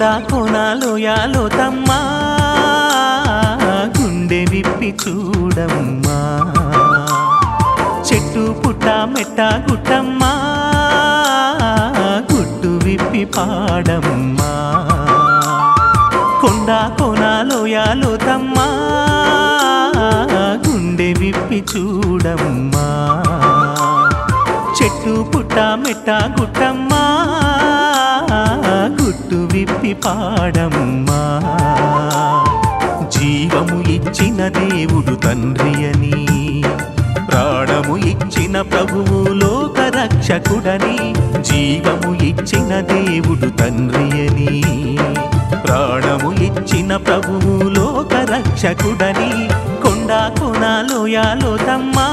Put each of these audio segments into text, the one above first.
కోనాలో యాలో తమ్మా గుండె విప్పి చూడమ్మా చెట్టు పుట్ట మెట్ట గుట్టమ్మా గుట్టు విప్పి పాడమ్మా కొండ కోనాలో యాలో తమ్మా గుండె విప్పి చూడమ్మా చెట్టు పుట్ట మెట్ట గుట్టమ్మా గుట్టు విప్పి పాడమ్మా జీవము ఇచ్చిన దేవుడు తండ్రి అని ప్రాణము ఇచ్చిన ప్రభువు లోక రక్షకుడని జీవము ఇచ్చిన దేవుడు తండ్రి అని ప్రాణము ఇచ్చిన ప్రభువు లోక రక్షకుడని కొండ కొనాలో యాలో తమ్మా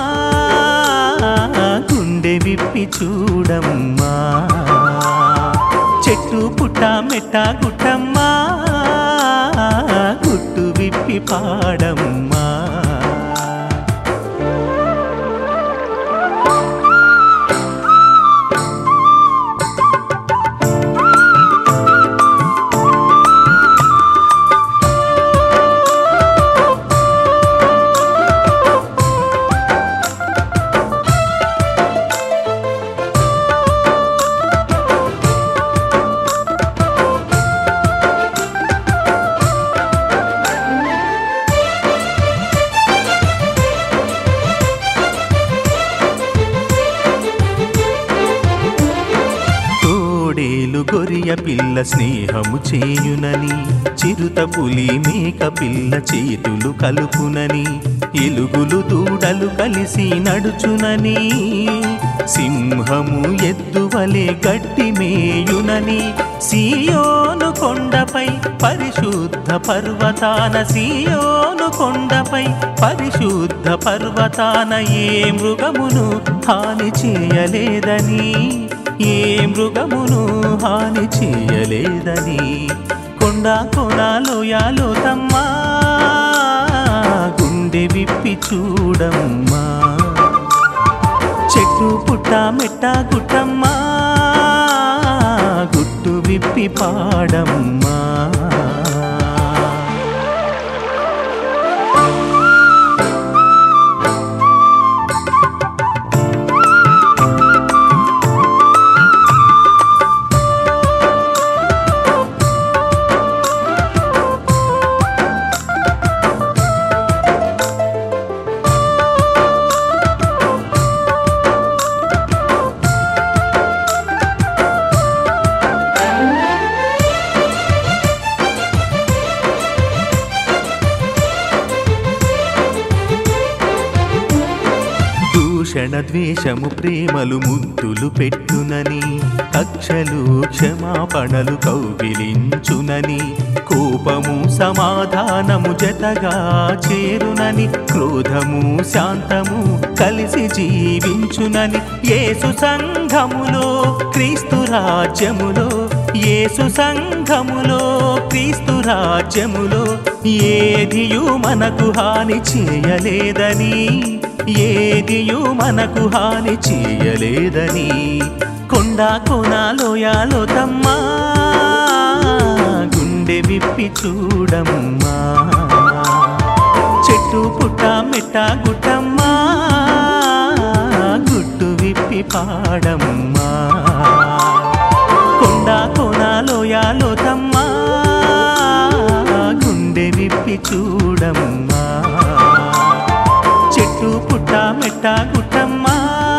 గుండె విప్పి చూడమ్మా చెట్టు పుట్ట మెట్ట గుట్టమ్మా గుట్టు విప్పి పాడమ్మా తోడేలు గొరియ పిల్ల స్నేహము చేయునని చిరుత పులి మేక పిల్ల చేతులు కలుపునని ఎలుగులు దూడలు కలిసి నడుచునని సింహము ఎద్దువలే గట్టి మేయునని సియోను కొండపై పరిశుద్ధ పర్వతాన సియోను కొండపై పరిశుద్ధ పర్వతాన ఏ మృగమును హాని చేయలేదని ఏ మృగమును హాని చేయలేదని కొండ కొనాలో యాలో తమ్మా గుండె విప్పి చూడమ్మా చెట్టు పుట్ట మెట్ట గుట్టమ్మా గుట్టు విప్పి పాడమ్మా దూషణ ద్వేషము ప్రేమలు ముద్దులు పెట్టునని కక్షలు క్షమాపణలు కౌగిలించునని కోపము సమాధానము జతగా చేరునని క్రోధము శాంతము కలిసి జీవించునని యేసు సంఘములో క్రీస్తు రాజ్యములో యేసు సంఘములో క్రీస్తు రాజ్యములో ఏదియు మనకు హాని చేయలేదని ఏదియు మనకు హాని చేయలేదని కొండ కోనాలో యాలో తమ్మా గుండె విప్పి చూడమ్మా చెట్టు పుట్ట మెట్ట గుట్టమ్మా గుట్టు విప్పి పాడమ్మా కొండ కోనాలో యాలో తమ్మా గుండె విప్పి చూడమ్మా చెట్టు పుట్ట మెట్ట గుట్టమ్మా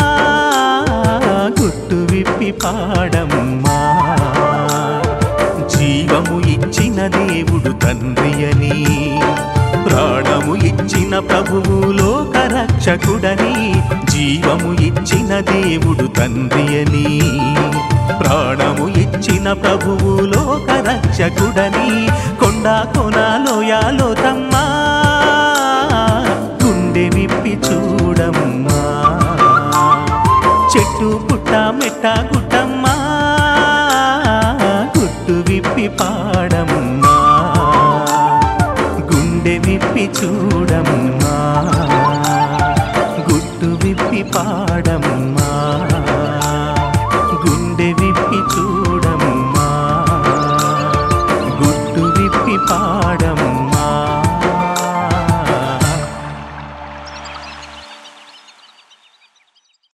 గుట్టు విప్పి పాడమ్మా జీవము ఇచ్చిన దేవుడు తండ్రి అని ప్రాణము ఇచ్చిన ప్రభువు లోక రక్షకుడని జీవము ఇచ్చిన దేవుడు తండ్రి అని ప్రాణము ఇచ్చిన ప్రభువు లోక రక్షకుడని కొండ కొనాలో యాలో తమ్మా గుండె విప్పి చూడమ్మా చెట్టు పుట్ట మెట్ట గుట్టమ్మా గుట్టు విప్పి పాడమ్మా గుండె విప్పి చూడమ్మా గుట్టు విప్పి పాడమ్మా